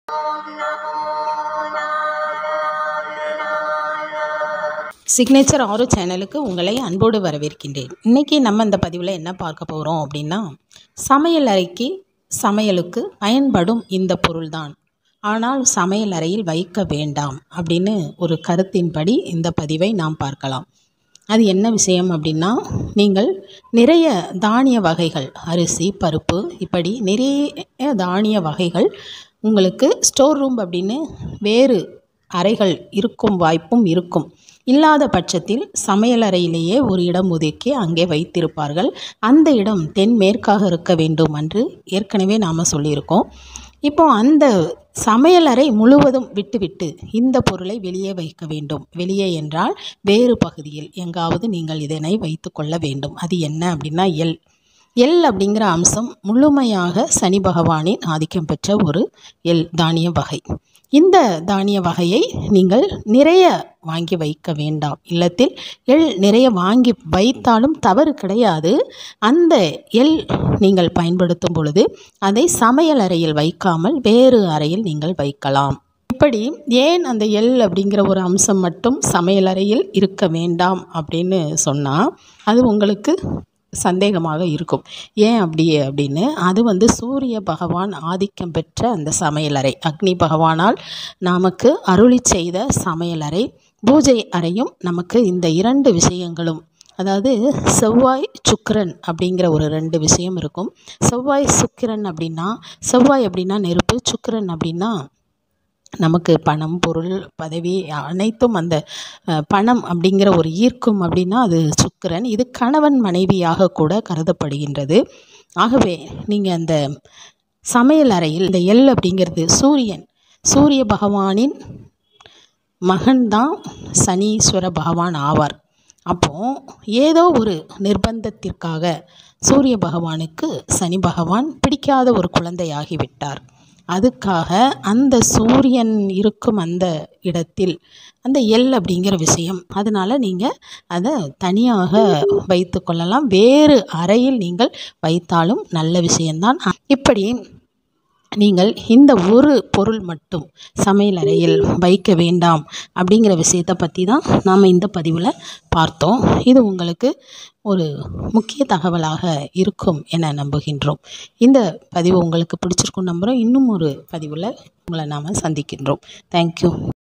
signature ஆரோ சேனலுக்கு உங்களை அன்போடு வரவேற்கின்றேன் இன்றைக்கி நம்ம இந்த பதிவில் என்ன பார்க்க போகிறோம் அப்படின்னா சமையல் அறைக்கு சமையலுக்கு பயன்படும் இந்த பொருள்தான் ஆனால் சமையல் அறையில் வைக்க வேண்டாம் அப்படின்னு ஒரு கருத்தின்படி இந்த பதிவை நாம் பார்க்கலாம் அது என்ன விஷயம் அப்படின்னா நீங்கள் நிறைய தானிய வகைகள் அரிசி பருப்பு இப்படி நிறைய தானிய வகைகள் உங்களுக்கு ஸ்டோர் ரூம் அப்படின்னு வேறு அறைகள் இருக்கும் வாய்ப்பும் இருக்கும் இல்லாத பட்சத்தில் சமையலறையிலேயே ஒரு இடம் ஒதுக்கி அங்கே வைத்திருப்பார்கள் அந்த இடம் தென்மேற்காக இருக்க வேண்டும் என்று ஏற்கனவே நாம் சொல்லியிருக்கோம் இப்போ அந்த சமையலறை முழுவதும் விட்டுவிட்டு இந்த பொருளை வெளியே வைக்க வேண்டும் வெளியே என்றால் வேறு பகுதியில் எங்காவது நீங்கள் இதனை வைத்து கொள்ள வேண்டும் அது என்ன அப்படின்னா எல் எல் அப்படிங்கிற அம்சம் முழுமையாக சனி பகவானின் ஆதிக்கம் பெற்ற ஒரு எல் தானிய வகை இந்த தானிய வகையை நீங்கள் நிறைய வாங்கி வைக்க வேண்டாம் இல்லத்தில் எள் நிறைய வாங்கி வைத்தாலும் தவறு கிடையாது அந்த எள் நீங்கள் பயன்படுத்தும் பொழுது அதை சமையல் அறையில் வைக்காமல் வேறு அறையில் நீங்கள் வைக்கலாம் இப்படி ஏன் அந்த எள் அப்படிங்கிற ஒரு அம்சம் மட்டும் சமையலறையில் இருக்க வேண்டாம் அப்படின்னு சொன்னால் அது உங்களுக்கு சந்தேகமாக இருக்கும் ஏன் அப்படி அப்படின்னு அது வந்து சூரிய பகவான் ஆதிக்கம் பெற்ற அந்த சமையலறை அக்னி பகவானால் நமக்கு அருளி செய்த சமையலறை பூஜை அறையும் நமக்கு இந்த இரண்டு விஷயங்களும் அதாவது செவ்வாய் சுக்கிரன் அப்படிங்கிற ஒரு ரெண்டு விஷயம் இருக்கும் செவ்வாய் சுக்கிரன் அப்படின்னா செவ்வாய் அப்படின்னா நெருப்பு சுக்கிரன் அப்படின்னா நமக்கு பணம் பொருள் பதவி அனைத்தும் அந்த பணம் அப்படிங்கிற ஒரு ஈர்க்கும் அப்படின்னா அது சுக்கிரன் இது கணவன் மனைவியாக கூட கருதப்படுகின்றது ஆகவே நீங்கள் அந்த சமையல் அறையில் இந்த எல் அப்படிங்கிறது சூரியன் சூரிய பகவானின் மகன்தான் சனீஸ்வர பகவான் ஆவார் அப்போது ஏதோ ஒரு நிர்பந்தத்திற்காக சூரிய பகவானுக்கு சனி பகவான் பிடிக்காத ஒரு குழந்தையாகிவிட்டார் அதுக்காக அந்த சூரியன் இருக்கும் அந்த இடத்தில் அந்த எல் அப்படிங்கிற விஷயம் அதனால் நீங்கள் அதை தனியாக வைத்து கொள்ளலாம் வேறு அறையில் நீங்கள் வைத்தாலும் நல்ல விஷயம்தான் இப்படி நீங்கள் இந்த ஒரு பொருள் மட்டும் சமையல் அறையில் வைக்க வேண்டாம் அப்படிங்கிற விஷயத்தை பற்றி தான் நாம் இந்த பதிவில் பார்த்தோம் இது உங்களுக்கு ஒரு முக்கிய தகவலாக இருக்கும் என நம்புகின்றோம் இந்த பதிவு உங்களுக்கு பிடிச்சிருக்கும் நம்புகிறோம் இன்னும் ஒரு பதிவில் உங்களை நாம் சந்திக்கின்றோம் தேங்க்யூ